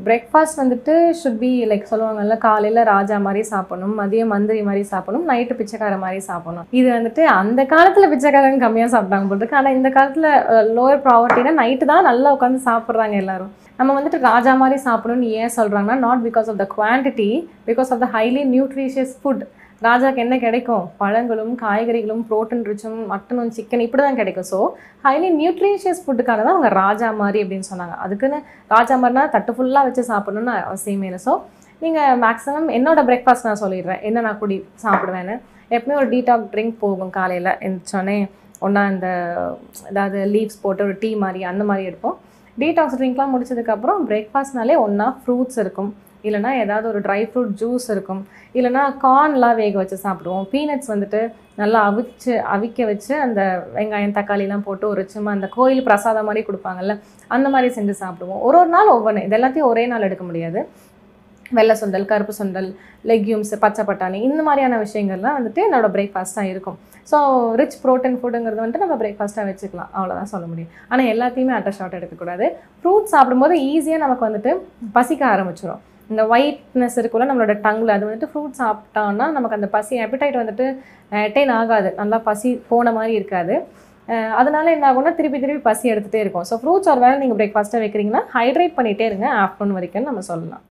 breakfast வந்துட்டு should be like சொல்லுவாங்கல்ல காலையில் ராஜா மாதிரி சாப்பிடணும் மதியம் மந்திரி மாதிரி சாப்பிடணும் நைட்டு பிச்சைக்கார மாதிரி சாப்பிடணும் இது வந்துட்டு அந்த காலத்தில் பிச்சைக்காரங்க கம்மியாக சாப்பிட்டாங்க போல் இருக்கு ஆனால் இந்த காலத்தில் லோயர் ப்ராவர்ட்டினா நைட்டு தான் நல்லா உட்காந்து சாப்பிட்றாங்க எல்லாரும் நம்ம வந்துட்டு ராஜா மாதிரி சாப்பிடணும்னு ஏன் சொல்கிறாங்கன்னா not because of the quantity because of the highly nutritious food ராஜாக்கு என்ன கிடைக்கும் பழங்களும் காய்கறிகளும் ப்ரோட்டீன் ரிச்சும் மட்டனும் சிக்கன் இப்படி தான் கிடைக்கும் ஸோ ஹைலி நியூட்ரிஷியஸ் ஃபுட்டுக்காக தான் அவங்க ராஜா மாதிரி அப்படின்னு சொன்னாங்க அதுக்குன்னு ராஜா மாதிரினா தட்டு ஃபுல்லாக வச்சு சாப்பிடணும்னு அவசியமே இல்லை ஸோ நீங்கள் மேக்ஸிமம் என்னோட பிரேக்ஃபாஸ்ட் நான் சொல்லிடுறேன் என்ன நான் குடி சாப்பிடுவேன்னு எப்பவுமே ஒரு டீடாக் ட்ரிங்க் போகும் காலையில் எழுந்திரிச்சோன்னே ஒன்றா இந்த ஏதாவது லீவ்ஸ் போட்டு ஒரு டீ மாதிரி அந்த மாதிரி எடுப்போம் டீடாக்ஸ் ட்ரிங்க்லாம் முடிச்சதுக்கப்புறம் பிரேக்ஃபாஸ்ட்னாலே ஒன்றா ஃப்ரூட்ஸ் இருக்கும் இல்லைனா ஏதாவது ஒரு ட்ரை ஃப்ரூட் ஜூஸ் இருக்கும் இல்லைனா கார்ன்லாம் வேக வச்சு சாப்பிடுவோம் பீனட்ஸ் வந்துட்டு நல்லா அவிச்சு அவிக்க வச்சு அந்த வெங்காயம் தக்காளிலாம் போட்டு ஒரு சும்மா அந்த கோயில் பிரசாதம் மாதிரி கொடுப்பாங்கல்ல அந்த மாதிரி செஞ்சு சாப்பிடுவோம் ஒரு ஒரு நாள் ஒவ்வொன்று இது எல்லாத்தையும் ஒரே நாள் எடுக்க முடியாது வெள்ளை சுண்டல் கருப்பு சுண்டல் லெக்யூம்ஸ் பச்சை பட்டாணி இந்த மாதிரியான விஷயங்கள்லாம் வந்துட்டு என்னோட பிரேக்ஃபாஸ்ட்டாக இருக்கும் ஸோ ரிச் ப்ரோட்டீன் ஃபுட்டுங்கிறது வந்துட்டு நம்ம பிரேக்ஃபாஸ்ட்டாக வச்சுக்கலாம் அவ்வளோதான் சொல்ல முடியும் ஆனால் எல்லாத்தையுமே அட்ட ஷார்ட் எடுக்கக்கூடாது ஃப்ரூட்ஸ் சாப்பிடும்போது ஈஸியாக நமக்கு வந்துட்டு பசிக்க ஆரம்பிச்சிடும் இந்த ஒயிட்னஸ் இருக்குல்ல நம்மளோட டங்கில் அது வந்துட்டு ஃப்ரூட் சாப்பிட்டோம்னா நமக்கு அந்த பசி appetite வந்துட்டு அட்டைன் ஆகாது நல்லா பசி போன மாதிரி இருக்காது அஹ் அதனால என்ன ஆகும்னா திருப்பி திருப்பி பசி எடுத்துகிட்டே இருக்கும் ஸோ ஃப்ரூட்ஸ் ஒரு வேளை நீங்கள் பிரேக்ஃபாஸ்ட்டாக வைக்கிறீங்கன்னா ஹைட்ரேட் பண்ணிகிட்டே இருங்க ஆஃப்டர்நூன் வரைக்கும் நம்ம சொல்லலாம்